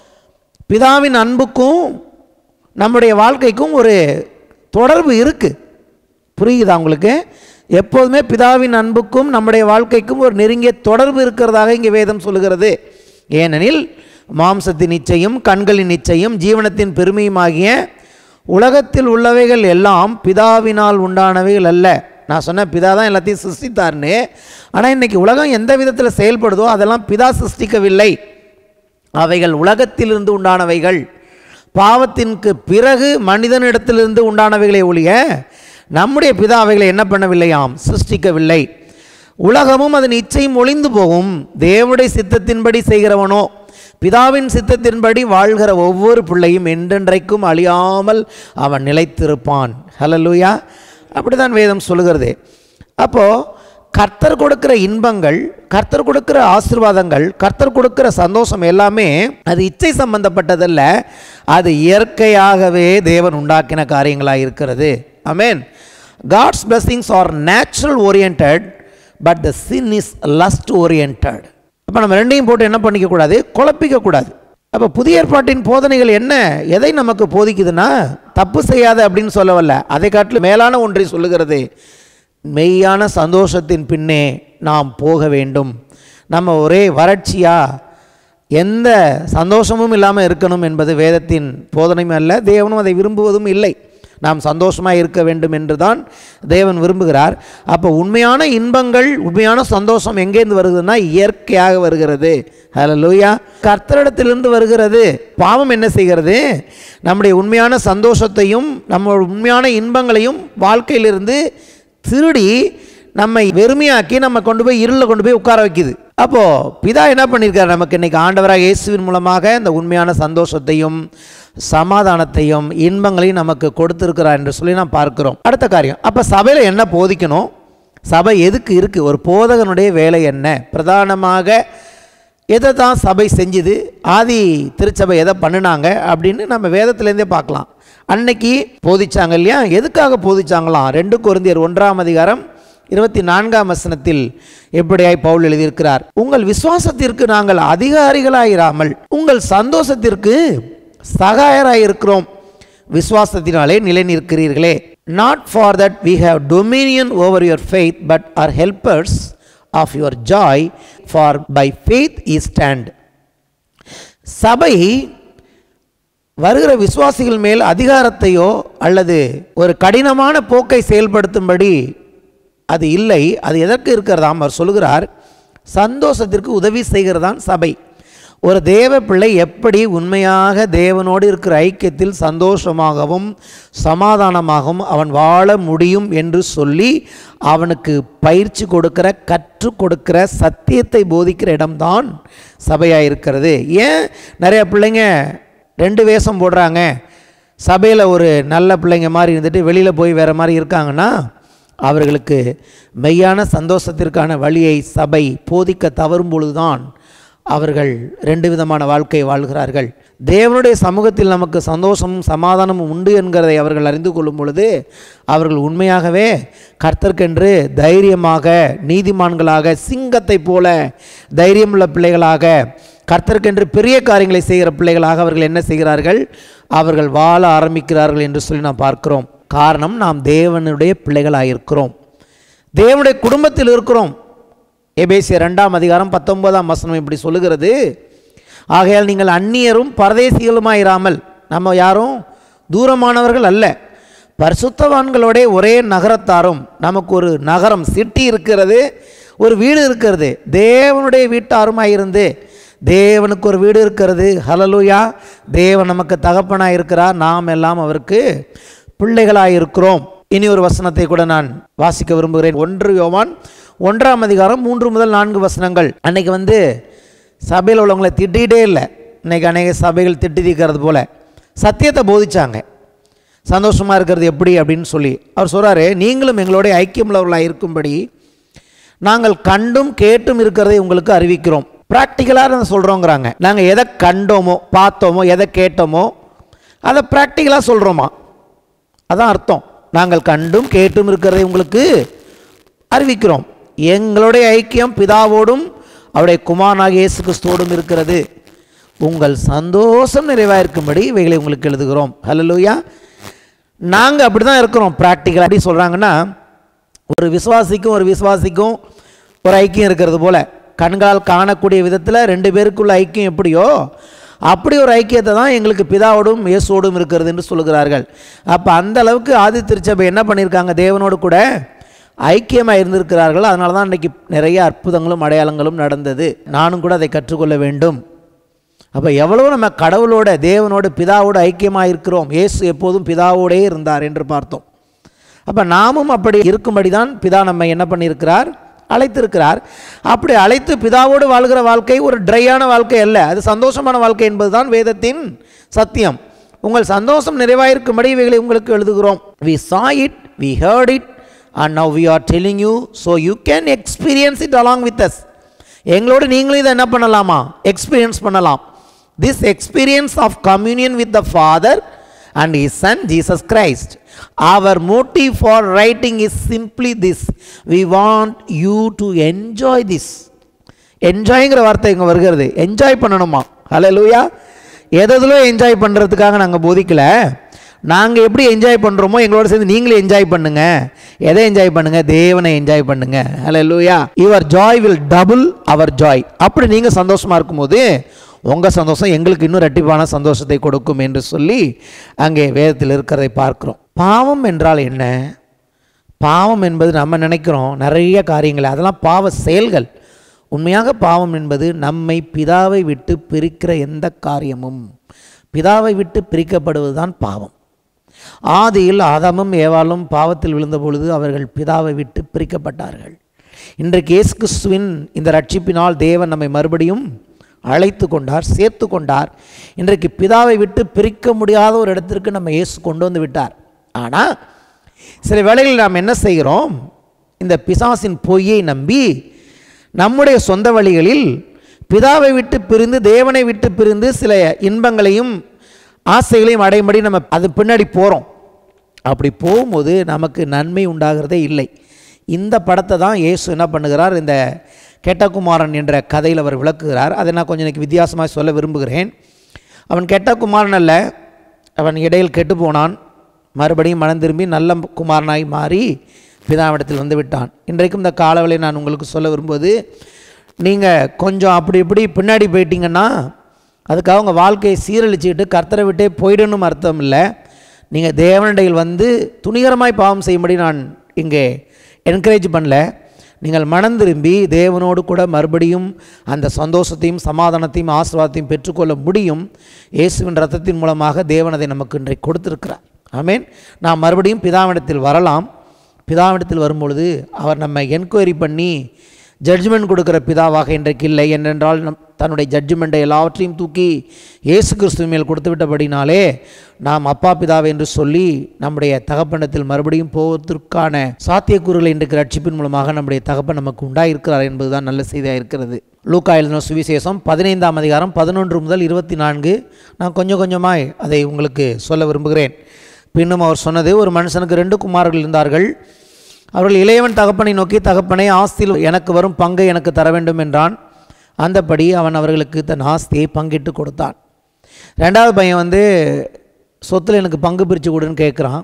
S1: பிதாவின் அன்புக்கும் நம்முடைய வாழ்க்கைக்கும் ஒரு தொடர்பு இருக்குது புரியுதா உங்களுக்கு எப்போதுமே பிதாவின் அன்புக்கும் நம்முடைய வாழ்க்கைக்கும் ஒரு நெருங்கிய தொடர்பு இருக்கிறதாக இங்கே வேதம் சொல்லுகிறது ஏனெனில் மாம்சத்தின் நிச்சயம் கண்களின் நிச்சயம் ஜீவனத்தின் பெருமையுமாகிய உலகத்தில் உள்ளவைகள் எல்லாம் பிதாவினால் உண்டானவைகள் அல்ல நான் சொன்ன பிதா தான் எல்லாத்தையும் சிருஷ்டித்தார்னு ஆனால் இன்றைக்கி உலகம் எந்த விதத்தில் செயல்படுதோ அதெல்லாம் பிதா சிருஷ்டிக்கவில்லை அவைகள் உலகத்திலிருந்து உண்டானவைகள் பாவத்திற்கு பிறகு மனிதனிடத்திலிருந்து உண்டானவைகளை ஒழிய நம்முடைய பிதா அவைகளை என்ன பண்ணவில்லையாம் சிருஷ்டிக்கவில்லை உலகமும் அதன் இச்சையும் ஒளிந்து போகும் தேவனுடைய சித்தத்தின்படி செய்கிறவனோ பிதாவின் சித்தத்தின்படி வாழ்கிற ஒவ்வொரு பிள்ளையும் என்றென்றைக்கும் அழியாமல் அவன் நிலைத்திருப்பான் ஹலலூயா அப்படிதான் வேதம் சொல்லுகிறது அப்போது கர்த்தர் கொடுக்கிற இன்பங்கள் கர்த்தர் கொடுக்கிற ஆசீர்வாதங்கள் கர்த்தர் கொடுக்கிற சந்தோஷம் எல்லாமே அது இச்சை சம்பந்தப்பட்டதல்ல அது இயற்கையாகவே தேவன் உண்டாக்கின காரியங்களாக இருக்கிறது amen God's blessings are natural oriented but the sin is lust oriented அப்போ நம்ம ரெண்டையும் போட்டு என்ன பண்ணிக்கக்கூடாது குழப்பிக்கக்கூடாது அப்போ புதிய ஏற்பாட்டின் போதனைகள் என்ன எதை நமக்கு போதிக்குதுன்னா தப்பு செய்யாத அப்படின்னு சொல்லவல்ல அதை காட்டிலும் மேலான ஒன்றை சொல்லுகிறது மெய்யான சந்தோஷத்தின் பின்னே நாம் போக வேண்டும் நம்ம ஒரே வறட்சியா எந்த சந்தோஷமும் இல்லாமல் இருக்கணும் என்பது வேதத்தின் போதனையும் அல்ல தேவனும் அதை விரும்புவதும் இல்லை நாம் சந்தோஷமாக இருக்க வேண்டும் என்று தான் தேவன் விரும்புகிறார் அப்போ உண்மையான இன்பங்கள் உண்மையான சந்தோஷம் எங்கேருந்து வருகிறதுனா இயற்கையாக வருகிறது அதில் லூயா கர்த்தரிடத்திலிருந்து வருகிறது பாவம் என்ன செய்கிறது நம்முடைய உண்மையான சந்தோஷத்தையும் நம்ம உண்மையான இன்பங்களையும் வாழ்க்கையிலிருந்து திருடி நம்மை வெறுமையாக்கி நம்ம கொண்டு போய் இருளில் கொண்டு போய் உட்கார வைக்குது அப்போது பிதா என்ன பண்ணியிருக்காரு நமக்கு இன்றைக்கி ஆண்டவராக இயேசுவின் மூலமாக இந்த உண்மையான சந்தோஷத்தையும் சமாதானத்தையும் இன்பங்களையும் நமக்கு கொடுத்துருக்கிறார் என்று சொல்லி நாம் பார்க்கிறோம் அடுத்த காரியம் அப்போ சபையில் என்ன போதிக்கணும் சபை எதுக்கு இருக்குது ஒரு போதகனுடைய வேலை என்ன பிரதானமாக எதை தான் சபை செஞ்சுது ஆதி திருச்சபை எதை பண்ணினாங்க அப்படின்னு நம்ம வேதத்துலேருந்தே பார்க்கலாம் அன்னைக்கு போதிச்சாங்க இல்லையா எதுக்காக போதிச்சாங்களாம் ரெண்டு குருந்தியர் ஒன்றாம் அதிகாரம் இருபத்தி நான்காம் வசனத்தில் எப்படியாய் பவுல் எழுதியிருக்கிறார் உங்கள் விசுவாசத்திற்கு நாங்கள் அதிகாரிகளாயிராமல் உங்கள் சந்தோஷத்திற்கு சகாயராய் இருக்கிறோம் விசுவாசத்தினாலே நிலை நிற்கிறீர்களே not for that we have dominion over your faith but are helpers of your joy for by faith ye stand சபை வருகிற விசுவாசிகள் மேல் அதிகாரத்தையோ அல்லது ஒரு கடினமான போக்கை செயல்படுத்தும்படி அது இல்லை அது எதற்கு இருக்கிறதாம் அவர் சொல்லுகிறார் சந்தோஷத்திற்கு உதவி செய்கிறதான் சபை ஒரு தேவ பிள்ளை எப்படி உண்மையாக தேவனோடு இருக்கிற ஐக்கியத்தில் சந்தோஷமாகவும் சமாதானமாகவும் அவன் வாழ முடியும் என்று சொல்லி அவனுக்கு பயிற்சி கொடுக்கிற கற்றுக் கொடுக்கிற சத்தியத்தை போதிக்கிற இடம்தான் சபையாக இருக்கிறது ஏன் நிறைய பிள்ளைங்க ரெண்டு வேஷம் போடுறாங்க சபையில் ஒரு நல்ல பிள்ளைங்க மாதிரி இருந்துட்டு வெளியில் போய் வேறு மாதிரி இருக்காங்கன்னா அவர்களுக்கு மெய்யான சந்தோஷத்திற்கான வழியை சபை போதிக்க தவறும் பொழுதுதான் அவர்கள் ரெண்டு விதமான வாழ்க்கை வாழ்கிறார்கள் தேவனுடைய சமூகத்தில் நமக்கு சந்தோஷமும் சமாதானமும் உண்டு என்கிறதை அவர்கள் அறிந்து கொள்ளும் பொழுது அவர்கள் உண்மையாகவே கர்த்தர்க்கென்று தைரியமாக நீதிமான்களாக சிங்கத்தைப் போல தைரியமுள்ள பிள்ளைகளாக கர்த்தர்க்கென்று பெரிய காரியங்களை செய்கிற பிள்ளைகளாக அவர்கள் என்ன செய்கிறார்கள் அவர்கள் வாழ ஆரம்பிக்கிறார்கள் என்று சொல்லி நாம் பார்க்கிறோம் காரணம் நாம் தேவனுடைய பிள்ளைகளாக இருக்கிறோம் தேவனுடைய குடும்பத்தில் இருக்கிறோம் எபேசிய ரெண்டாம் அதிகாரம் பத்தொன்பதாம் வசனம் இப்படி சொல்லுகிறது ஆகையால் நீங்கள் அந்நியரும் பரதேசிகளுமாயிராமல் நம்ம யாரும் தூரமானவர்கள் அல்ல பரிசுத்தவான்களோட ஒரே நகரத்தாரும் நமக்கு ஒரு நகரம் சிட்டி இருக்கிறது ஒரு வீடு இருக்கிறது தேவனுடைய வீட்டாருமாய் இருந்து தேவனுக்கு ஒரு வீடு இருக்கிறது ஹலலுயா தேவன் நமக்கு தகப்பனாக இருக்கிறார் நாம் எல்லாம் அவருக்கு பிள்ளைகளாக இருக்கிறோம் இனி ஒரு வசனத்தை கூட நான் வாசிக்க விரும்புகிறேன் ஒன்று யோவான் ஒன்றாம் அதிகாரம் மூன்று முதல் நான்கு வசனங்கள் அன்னைக்கு வந்து சபையில் உள்ளவங்களை திட்டிகிட்டே இல்லை இன்னைக்கு அநேக சபைகள் திட்டி தீக்கிறது போல சத்தியத்தை போதிச்சாங்க சந்தோஷமாக இருக்கிறது எப்படி அப்படின்னு சொல்லி அவர் சொல்கிறாரு நீங்களும் எங்களோட ஐக்கியமுள்ளவர்களாக இருக்கும்படி நாங்கள் கண்டும் கேட்டும் இருக்கிறதை உங்களுக்கு அறிவிக்கிறோம் ப்ராக்டிக்கலாக சொல்கிறோங்கிறாங்க நாங்கள் எதை கண்டோமோ பார்த்தோமோ எதை கேட்டோமோ அதை ப்ராக்டிக்கலாக சொல்கிறோமா அதான் அர்த்தம் நாங்கள் கண்டும் கேட்டும் இருக்கிறதை உங்களுக்கு அறிவிக்கிறோம் எங்களுடைய ஐக்கியம் பிதாவோடும் அவருடைய குமாரனாகிய இயேசு கிறிஸ்துவோடும் இருக்கிறது உங்கள் சந்தோஷம் நிறைவாயிருக்கும்படி இவைகளை உங்களுக்கு எழுதுகிறோம் ஹலலூயா நாங்கள் அப்படி தான் இருக்கிறோம் ப்ராக்டிக்கலாக அப்படி சொல்கிறாங்கன்னா ஒரு விசுவாசிக்கும் ஒரு விசுவாசிக்கும் ஒரு ஐக்கியம் இருக்கிறது போல் கண்களால் காணக்கூடிய விதத்தில் ரெண்டு பேருக்குள்ள ஐக்கியம் எப்படியோ அப்படி ஒரு ஐக்கியத்தை தான் எங்களுக்கு பிதாவோடும் இயேசுவோடும் இருக்கிறது என்று சொல்லுகிறார்கள் அப்போ அந்த அளவுக்கு ஆதி திருச்சபை என்ன பண்ணியிருக்காங்க தேவனோடு கூட ஐக்கியமாக இருந்திருக்கிறார்கள் அதனால தான் இன்றைக்கி நிறைய அற்புதங்களும் அடையாளங்களும் நடந்தது நானும் கூட அதை கற்றுக்கொள்ள வேண்டும் அப்போ எவ்வளவு நம்ம கடவுளோட தேவனோட பிதாவோடு ஐக்கியமாக இருக்கிறோம் இயேசு எப்போதும் பிதாவோடே இருந்தார் என்று பார்த்தோம் அப்போ நாமும் அப்படி இருக்கும்படி தான் பிதா நம்ம என்ன பண்ணியிருக்கிறார் அழைத்திருக்கிறார் அப்படி அழைத்து பிதாவோடு வாழ்கிற வாழ்க்கை ஒரு ட்ரையான வாழ்க்கை அல்ல அது சந்தோஷமான வாழ்க்கை என்பதுதான் வேதத்தின் சத்தியம் உங்கள் சந்தோஷம் நிறைவாயிருக்கும்படி இவைகளை உங்களுக்கு எழுதுகிறோம் we saw it we heard it and now we are telling you so you can experience it along with us எங்களோடு நீங்களும் இதை என்ன பண்ணலாமா எக்ஸ்பீரியன்ஸ் பண்ணலாம் this experience of communion with the father and his son Jesus Christ. Our motive for writing is simply this. We want you to enjoy this. என்ஜாய்ங்கிற வார்த்தை இங்கே வருகிறது என்ஜாய் பண்ணணுமா ஹalleluya எதிலோ என்ஜாய் பண்ணுறதுக்காக நாங்கள் போதிக்கல நாங்கள் எப்படி என்ஜாய் பண்ணுறோமோ எங்களோட சேர்ந்து நீங்களும் என்ஜாய் பண்ணுங்க எதை என்ஜாய் பண்ணுங்க தேவனை என்ஜாய் பண்ணுங்க hallelujah your joy will double our joy அப்படி நீங்கள் சந்தோஷமாக இருக்கும்போது உங்கள் சந்தோஷம் எங்களுக்கு இன்னும் ரெட்டிப்பான சந்தோஷத்தை கொடுக்கும் என்று சொல்லி அங்கே வேதத்தில் இருக்கிறதை பார்க்கிறோம் பாவம் என்றால் என்ன பாவம் என்பது நம்ம நினைக்கிறோம் நிறைய காரியங்கள் அதெல்லாம் பாவ செயல்கள் உண்மையாக பாவம் என்பது நம்மை பிதாவை விட்டு பிரிக்கிற எந்த காரியமும் பிதாவை விட்டு பிரிக்கப்படுவதுதான் பாவம் ஆதியில் ஆதாமும் ஏவாளும் பாவத்தில் விழுந்த பொழுது அவர்கள் பிதாவை விட்டு பிரிக்கப்பட்டார்கள் இன்றைக்கு இயேசு கிறிஸ்துவின் இந்த ரட்சிப்பினால் தேவன் நம்மை மறுபடியும் அழைத்து கொண்டார் சேர்த்து கொண்டார் இன்றைக்கு பிதாவை விட்டு பிரிக்க முடியாத ஒரு இடத்திற்கு நம்ம இயேசு கொண்டு வந்து விட்டார் ஆனால் சில வேளைகளில் நாம் என்ன செய்கிறோம் இந்த பிசாசின் பொய்யை நம்பி நம்முடைய சொந்த வழிகளில் பிதாவை விட்டு பிரிந்து தேவனை விட்டு பிரிந்து சில இன்பங்களையும் ஆசைகளையும் அடையும்படி நம்ம அது பின்னாடி போகிறோம் அப்படி போகும்போது நமக்கு நன்மை உண்டாகிறதே இல்லை இந்த படத்தை தான் இயேசு என்ன பண்ணுகிறார் இந்த கெட்டகுமாரன் என்ற கதையில் அவர் விளக்குகிறார் அதை நான் கொஞ்சம் எனக்கு வித்தியாசமாக சொல்ல விரும்புகிறேன் அவன் கெட்ட குமாரன் அல்ல அவன் இடையில் கெட்டு போனான் மறுபடியும் மனம் திரும்பி நல்ல குமாரனாய் மாறி பிதாவிடத்தில் வந்து விட்டான் இன்றைக்கும் இந்த காலவலை நான் உங்களுக்கு சொல்ல விரும்புவது நீங்கள் கொஞ்சம் அப்படி இப்படி பின்னாடி போயிட்டீங்கன்னா அதுக்காக உங்கள் வாழ்க்கையை சீரழிச்சுக்கிட்டு கர்த்தரை விட்டே போயிடணும் அர்த்தம் இல்லை நீங்கள் தேவனடையில் வந்து துணிகரமாய் பாவம் செய்யும்படி நான் இங்கே என்கரேஜ் பண்ணல நீங்கள் மனம் திரும்பி தேவனோடு கூட மறுபடியும் அந்த சந்தோஷத்தையும் சமாதானத்தையும் ஆசீர்வாதத்தையும் பெற்றுக்கொள்ள முடியும் இயேசுவின் ரத்தத்தின் மூலமாக தேவன் அதை நமக்கு இன்றைக்கு கொடுத்திருக்கிறார் ஆமென் நாம் மறுபடியும் பிதாவிடத்தில் வரலாம் பிதாவிடத்தில் வரும்பொழுது அவர் நம்ம என்கொயரி பண்ணி ஜட்ஜ்மெண்ட் கொடுக்குற பிதாவாக இன்றைக்கு இல்லை ஏனென்றால் நம் தன்னுடைய ஜட்ஜ்மெண்ட்டை எல்லாவற்றையும் தூக்கி இயேசு கிறிஸ்துவின் மேல் கொடுத்து விட்டபடினாலே நாம் அப்பா பிதாவை என்று சொல்லி நம்முடைய தகப்பனத்தில் மறுபடியும் போவதற்கான சாத்தியக்கூறுகளை இன்றைக்கு ரட்சிப்பின் மூலமாக நம்முடைய தகப்பன் நமக்கு உண்டாயிருக்கிறார் என்பதுதான் நல்ல செய்தியாக இருக்கிறது லூக்கா எழுதின சுவிசேஷம் பதினைந்தாம் அதிகாரம் பதினொன்று முதல் இருபத்தி நான்கு நான் கொஞ்சம் கொஞ்சமாய் அதை உங்களுக்கு சொல்ல விரும்புகிறேன் பின்னும் அவர் சொன்னது ஒரு மனுஷனுக்கு ரெண்டு குமாரர்கள் இருந்தார்கள் அவர்கள் இளையவன் தகப்பனை நோக்கி தகப்பனை ஆஸ்தியில் எனக்கு வரும் பங்கை எனக்கு தர வேண்டும் என்றான் அந்தபடி அவன் அவர்களுக்கு தன் ஆஸ்தியை பங்கிட்டு கொடுத்தான் ரெண்டாவது பையன் வந்து சொத்தில் எனக்கு பங்கு பிரித்து கொடுன்னு கேட்குறான்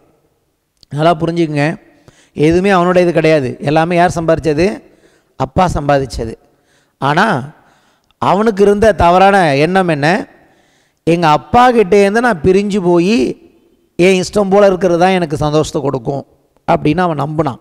S1: நல்லா புரிஞ்சுக்குங்க எதுவுமே அவனோட இது கிடையாது எல்லாமே யார் சம்பாதிச்சது அப்பா சம்பாதிச்சது ஆனால் அவனுக்கு இருந்த தவறான எண்ணம் என்ன எங்கள் அப்பா கிட்டேருந்து நான் பிரிஞ்சு போய் என் இஷ்டம் போல் இருக்கிறது தான் எனக்கு சந்தோஷத்தை கொடுக்கும் அப்படின்னு அவன் நம்பினான்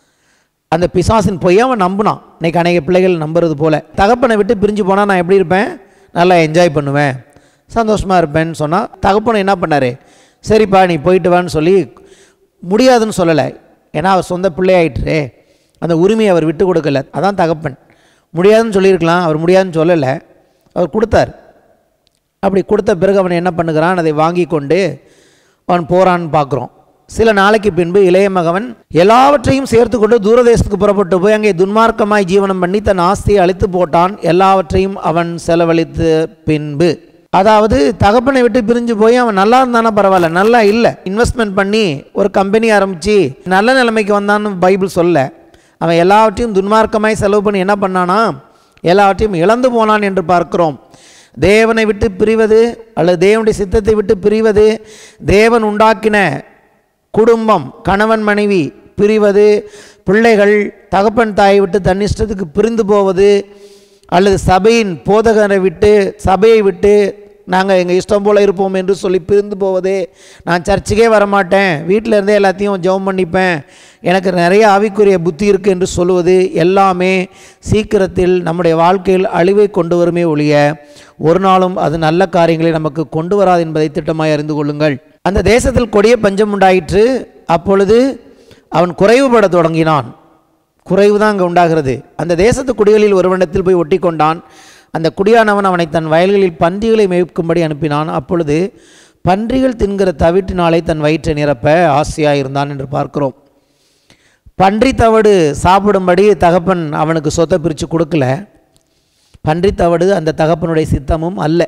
S1: அந்த பிசாசின் பொய் அவன் நம்பினான் இன்னைக்கு அநேக பிள்ளைகள் நம்புறது போல தகப்பனை விட்டு பிரிஞ்சு போனால் நான் எப்படி இருப்பேன் நல்லா என்ஜாய் பண்ணுவேன் சந்தோஷமாக இருப்பேன்னு சொன்னால் தகப்பனை என்ன பண்ணார் சரிப்பா நீ போயிட்டு வான்னு சொல்லி முடியாதுன்னு சொல்லலை ஏன்னா அவர் சொந்த பிள்ளையாயிட்டுரே அந்த உரிமையை அவர் விட்டு கொடுக்கல அதான் தகப்பன் முடியாதுன்னு சொல்லியிருக்கலாம் அவர் முடியாதுன்னு சொல்லலை அவர் கொடுத்தார் அப்படி கொடுத்த பிறகு அவன் என்ன பண்ணுகிறான் அதை வாங்கி கொண்டு அவன் போகிறான்னு பார்க்குறோம் சில நாளைக்கு பின்பு இளைய மகவன் எல்லாவற்றையும் சேர்த்து கொண்டு தூரதேசத்துக்கு புறப்பட்டு போய் அங்கே துன்மார்க்கமாய் ஜீவனம் பண்ணி தன் ஆஸ்தியை அழித்து போட்டான் எல்லாவற்றையும் அவன் செலவழித்த பின்பு அதாவது தகப்பனை விட்டு பிரிஞ்சு போய் அவன் நல்லா இருந்தானா பரவாயில்ல நல்லா இல்லை இன்வெஸ்ட்மெண்ட் பண்ணி ஒரு கம்பெனி ஆரம்பித்து நல்ல நிலைமைக்கு வந்தான்னு பைபிள் சொல்ல அவன் எல்லாவற்றையும் துன்மார்க்கமாய் செலவு பண்ணி என்ன பண்ணானா எல்லாவற்றையும் இழந்து போனான் என்று பார்க்கிறோம் தேவனை விட்டு பிரிவது அல்லது தேவனுடைய சித்தத்தை விட்டு பிரிவது தேவன் உண்டாக்கின குடும்பம் கணவன் மனைவி பிரிவது பிள்ளைகள் தகப்பன் தாயை விட்டு தன் இஷ்டத்துக்கு பிரிந்து போவது அல்லது சபையின் போதகரை விட்டு சபையை விட்டு நாங்கள் எங்கள் இஷ்டம் போல் இருப்போம் என்று சொல்லி பிரிந்து போவது நான் சர்ச்சுக்கே வரமாட்டேன் வீட்டில் இருந்தே எல்லாத்தையும் ஜெபம் பண்ணிப்பேன் எனக்கு நிறைய ஆவிக்குரிய புத்தி இருக்குது என்று சொல்லுவது எல்லாமே சீக்கிரத்தில் நம்முடைய வாழ்க்கையில் அழிவை கொண்டு வருமே ஒழிய ஒரு நாளும் அது நல்ல காரியங்களை நமக்கு கொண்டு வராது என்பதை திட்டமாய் அறிந்து கொள்ளுங்கள் அந்த தேசத்தில் கொடிய பஞ்சம் உண்டாயிற்று அப்பொழுது அவன் குறைவுபட தொடங்கினான் குறைவு தான் அங்கே உண்டாகிறது அந்த தேசத்து குடிகளில் ஒருவனிடத்தில் போய் ஒட்டி கொண்டான் அந்த குடியானவன் அவனை தன் வயல்களில் பன்றிகளை மேய்க்கும்படி அனுப்பினான் அப்பொழுது பன்றிகள் தின்கிற தவிட்டினாலே தன் வயிற்றை நிரப்ப ஆசையாக இருந்தான் என்று பார்க்கிறோம் பன்றி தவடு சாப்பிடும்படி தகப்பன் அவனுக்கு சொத்தை பிரித்து கொடுக்கல பன்றி தவடு அந்த தகப்பனுடைய சித்தமும் அல்ல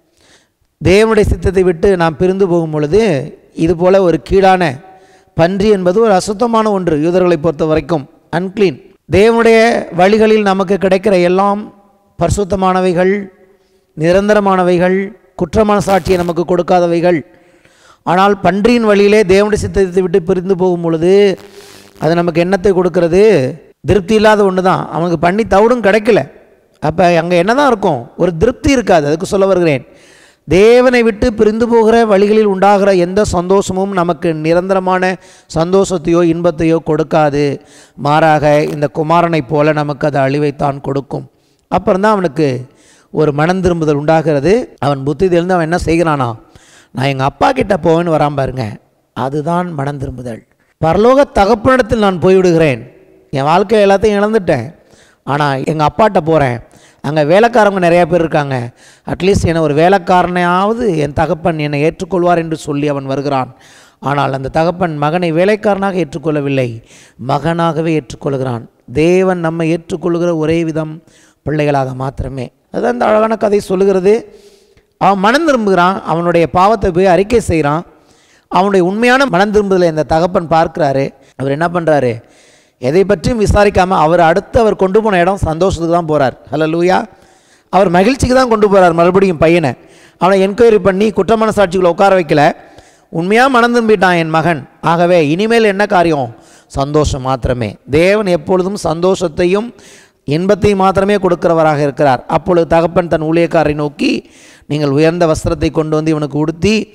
S1: தேவனுடைய சித்தத்தை விட்டு நாம் பிரிந்து போகும் பொழுது இது போல ஒரு கீழான பன்றி என்பது ஒரு அசுத்தமான ஒன்று யூதர்களை பொறுத்த வரைக்கும் அன்க்ளீன் தேவனுடைய வழிகளில் நமக்கு கிடைக்கிற எல்லாம் பரிசுத்தமானவைகள் நிரந்தரமானவைகள் குற்றமான சாட்சியை நமக்கு கொடுக்காதவைகள் ஆனால் பன்றியின் வழியிலே தேவனுடைய சித்தத்தை விட்டு பிரிந்து போகும் பொழுது அது நமக்கு எண்ணத்தை கொடுக்கிறது திருப்தி இல்லாத ஒன்று தான் அவனுக்கு பண்ணி தவிடும் கிடைக்கல அப்போ அங்கே என்ன தான் இருக்கும் ஒரு திருப்தி இருக்காது அதுக்கு சொல்ல வருகிறேன் தேவனை விட்டு பிரிந்து போகிற வழிகளில் உண்டாகிற எந்த சந்தோஷமும் நமக்கு நிரந்தரமான சந்தோஷத்தையோ இன்பத்தையோ கொடுக்காது மாறாக இந்த குமாரனைப் போல நமக்கு அது அழிவைத்தான் கொடுக்கும் அப்புறம்தான் அவனுக்கு ஒரு மனம் திரும்புதல் உண்டாகிறது அவன் புத்தி தெரிந்து அவன் என்ன செய்கிறானா நான் எங்கள் அப்பா கிட்ட போவேன்னு வரான் பாருங்க அதுதான் மனம் திரும்புதல் பரலோக தகப்பனிடத்தில் நான் போய்விடுகிறேன் என் வாழ்க்கை எல்லாத்தையும் இழந்துட்டேன் ஆனால் எங்கள் அப்பாட்ட போகிறேன் அங்கே வேலைக்காரங்க நிறையா பேர் இருக்காங்க அட்லீஸ்ட் என்னை ஒரு வேலைக்காரனையாவது என் தகப்பன் என்னை ஏற்றுக்கொள்வார் என்று சொல்லி அவன் வருகிறான் ஆனால் அந்த தகப்பன் மகனை வேலைக்காரனாக ஏற்றுக்கொள்ளவில்லை மகனாகவே ஏற்றுக்கொள்கிறான் தேவன் நம்மை ஏற்றுக்கொள்கிற ஒரே விதம் பிள்ளைகளாக மாத்திரமே அதுதான் அந்த அழகான கதை சொல்லுகிறது அவன் மனம் திரும்புகிறான் அவனுடைய பாவத்தை போய் அறிக்கை செய்கிறான் அவனுடைய உண்மையான மனம் திரும்புதலை இந்த தகப்பன் பார்க்குறாரு அவர் என்ன பண்ணுறாரு எதை பற்றியும் விசாரிக்காமல் அவர் அடுத்து அவர் கொண்டு போன இடம் சந்தோஷத்துக்கு தான் போகிறார் ஹலோ லூயா அவர் மகிழ்ச்சிக்கு தான் கொண்டு போகிறார் மறுபடியும் பையனை அவனை என்கொயரி பண்ணி குற்றமான சாட்சிகளை உட்கார வைக்கல உண்மையாக மனம் திரும்பிட்டான் என் மகன் ஆகவே இனிமேல் என்ன காரியம் சந்தோஷம் மாத்திரமே தேவன் எப்பொழுதும் சந்தோஷத்தையும் இன்பத்தையும் மாத்திரமே கொடுக்கிறவராக இருக்கிறார் அப்பொழுது தகப்பன் தன் ஊழியக்காரை நோக்கி நீங்கள் உயர்ந்த வஸ்திரத்தை கொண்டு வந்து இவனுக்கு உடுத்தி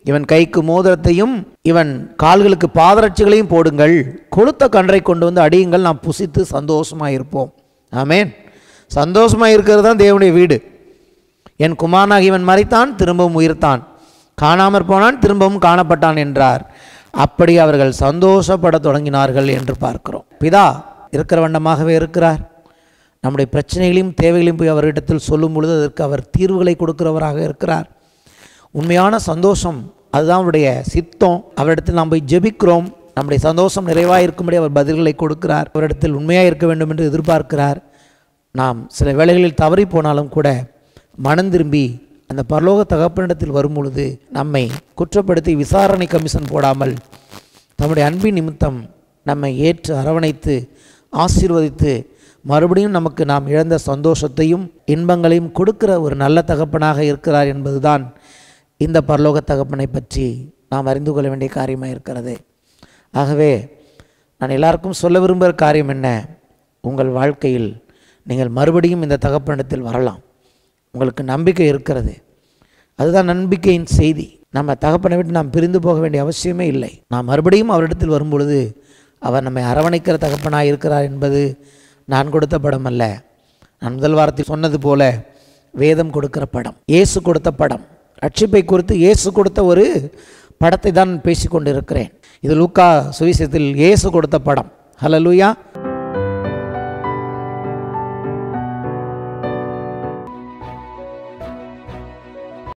S1: இவன் கைக்கு மோதிரத்தையும் இவன் கால்களுக்கு பாதரட்சிகளையும் போடுங்கள் கொளுத்த கன்றை கொண்டு வந்து அடியுங்கள் நாம் புசித்து சந்தோஷமாக இருப்போம் ஆமேன் சந்தோஷமாக இருக்கிறது தான் தேவனுடைய வீடு என் குமாரனாக இவன் மறைத்தான் திரும்பவும் உயிர்த்தான் காணாமற் போனான் திரும்பவும் காணப்பட்டான் என்றார் அப்படி அவர்கள் சந்தோஷப்படத் தொடங்கினார்கள் என்று பார்க்கிறோம் பிதா இருக்கிற வண்ணமாகவே இருக்கிறார் நம்முடைய பிரச்சனைகளையும் தேவைகளையும் போய் அவரிடத்தில் சொல்லும் பொழுது அதற்கு அவர் தீர்வுகளை கொடுக்கிறவராக இருக்கிறார் உண்மையான சந்தோஷம் அதுதான் அவருடைய சித்தம் அவரிடத்தில் நாம் போய் ஜெபிக்கிறோம் நம்முடைய சந்தோஷம் நிறைவாக இருக்கும்படி அவர் பதில்களை கொடுக்கிறார் அவரிடத்தில் உண்மையாக இருக்க வேண்டும் என்று எதிர்பார்க்கிறார் நாம் சில வேளைகளில் தவறி போனாலும் கூட மனம் திரும்பி அந்த பரலோக தகப்பனிடத்தில் வரும் பொழுது நம்மை குற்றப்படுத்தி விசாரணை கமிஷன் போடாமல் தம்முடைய அன்பின் நிமித்தம் நம்மை ஏற்று அரவணைத்து ஆசீர்வதித்து மறுபடியும் நமக்கு நாம் இழந்த சந்தோஷத்தையும் இன்பங்களையும் கொடுக்கிற ஒரு நல்ல தகப்பனாக இருக்கிறார் என்பதுதான் இந்த பரலோக தகப்பனை பற்றி நாம் அறிந்து கொள்ள வேண்டிய காரியமாக இருக்கிறது ஆகவே நான் எல்லாருக்கும் சொல்ல விரும்புகிற காரியம் என்ன உங்கள் வாழ்க்கையில் நீங்கள் மறுபடியும் இந்த தகப்பனிடத்தில் வரலாம் உங்களுக்கு நம்பிக்கை இருக்கிறது அதுதான் நம்பிக்கையின் செய்தி நம்ம தகப்பனை விட்டு நாம் பிரிந்து போக வேண்டிய அவசியமே இல்லை நாம் மறுபடியும் அவரிடத்தில் வரும்பொழுது அவர் நம்மை அரவணைக்கிற தகப்பனாக இருக்கிறார் என்பது நான் கொடுத்த படம் அல்ல நான் முதல் வாரத்தில் சொன்னது போல வேதம் கொடுக்கிற படம் இயேசு கொடுத்த படம் ரட்சிப்பை குறித்து இயேசு கொடுத்த ஒரு படத்தை தான் பேசி கொண்டிருக்கிறேன் இது லூக்கா சுவிசேஷத்தில் இயேசு கொடுத்த படம் ஹலலூயா